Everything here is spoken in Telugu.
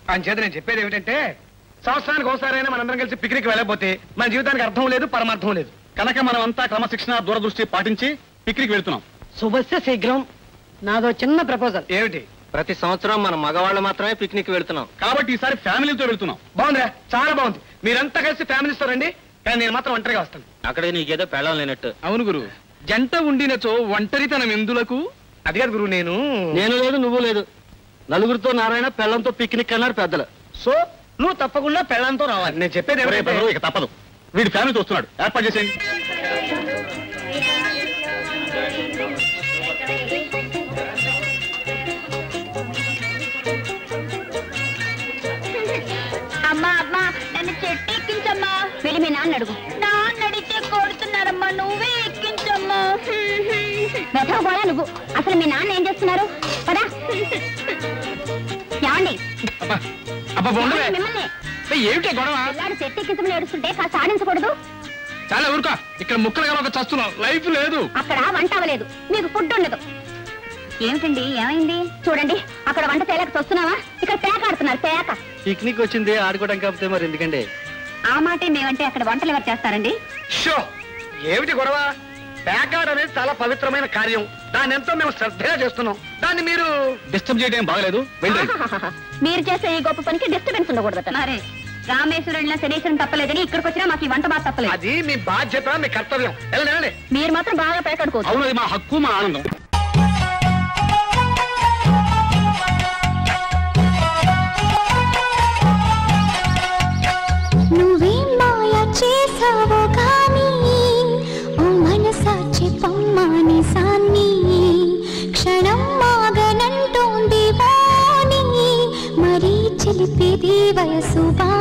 అంచేత నేను చెప్పేది ఏమిటంటే సంవత్సరానికి ఒకసారైనా మనందరం కలిసి పిక్నిక్ వెళ్ళకపోతే మన జీవితానికి అర్థం లేదు పరమార్థం లేదు కనుక మనం అంతా క్రమశిక్షణ దూరదృష్టి పాటించి పిక్నిక్ వెళ్తున్నాం శుభస్య శీఘ్రం నాదో చిన్న ప్రపోజల్ ఏమిటి ప్రతి సంవత్సరం మన మగవాళ్ళు మాత్రమే పిక్నిక్ వెళ్తున్నాం కాబట్టి ఈసారి ఫ్యామిలీతో వెళ్తున్నాం బాగుందిరా చాలా బాగుంది మీరంతా కలిసి ఫ్యామిలీస్తో రండి కానీ నేను మాత్రం ఒంటరిగా వస్తాను అక్కడే నీకేదో పెళ్ళం లేనట్టు అవును గురు జంట ఉండినచో ఒంటరితనం ఎందులకు అది కాదు గురువు నేను నేను లేదు నువ్వు లేదు నలుగురితో నారాయణ పెళ్ళంతో పిక్నిక్ అన్నారు పెద్దలు సో నువ్వు తప్పకుండా పెళ్ళంతో రావాలి నేను చెప్పేది ఒరే ఏమిటంటే బ్రదరు, ఇక తప్పదు వీడి ఫ్యామిలీతో వస్తున్నాడు ఏర్పాటు చేసేయండి అమ్మా అమ్మా నన్ను చెట్టు ఎక్కించమ్మా వెళ్ళి మీ నాన్న అడుగు నాన్న అడిగితే కొడుతున్నారమ్మా నువ్వే ఎక్కించమ్మా వెతవ కూడా నువ్వు అసలు మీ నాన్న ఏం చేస్తున్నారు పదా ఏమండి అబ్బా అబ్బా ఉండవే ఏమండి మిమ్మల్ని ఏమిటే గొడవ పిల్లాడు చెట్టు ఎక్కించమని ఏడుస్తుంటే కాస్త ఆడించకూడదు చాలా ఊరుకో ఇక్కడ ముక్కలు కలవక చస్తున్నాం లైఫ్ లేదు అక్కడ వంట అవ్వలేదు మీకు ఫుడ్ ఉండదు ఏమిటండి ఏమైంది చూడండి అక్కడ వంట తేలేక వస్తున్నావా ఇక్కడ పేక ఆడుతున్నారు పేక పిక్నిక్ వచ్చింది ఆడుకోవడం కాకపోతే మరి ఎందుకండి ఆ మాటే మేమంటే అక్కడ వంటలు ఎవరు చేస్తారండి షో ఏమిటి గొడవ ప్యాకాడ్ అనేది చాలా పవిత్రమైన కార్యం దాన్ని ఎంతో మేము శ్రద్ధగా చేస్తున్నాం దాన్ని మీరు డిస్టర్బ్ చేయడం బాగలేదు వెళ్ళండి ఆహాహాహా. మీరు చేసే ఈ గొప్ప పనికి డిస్టర్బెన్స్ ఉండకూడదు మరే రామేశ్వరుడిన శనీశ్వరం తప్పలేదని ఇక్కడికి వచ్చినా మాకు ఈ వంట బాగా తప్పలేదు అది మీ బాధ్యత మీ కర్తవ్యం వెళ్ళండి వెళ్ళండి మీరు మాత్రం బాగా పేకడుకోవచ్చు అవును అది మా హక్కు మా ఆనందం నువ్వేం మాయ చేసావో కానీ ఓ మనసా చెప్పమ్మాని సాన్ని క్షణం మాగనంటోంది వాణి మరీ చిలిపేది వయసు బా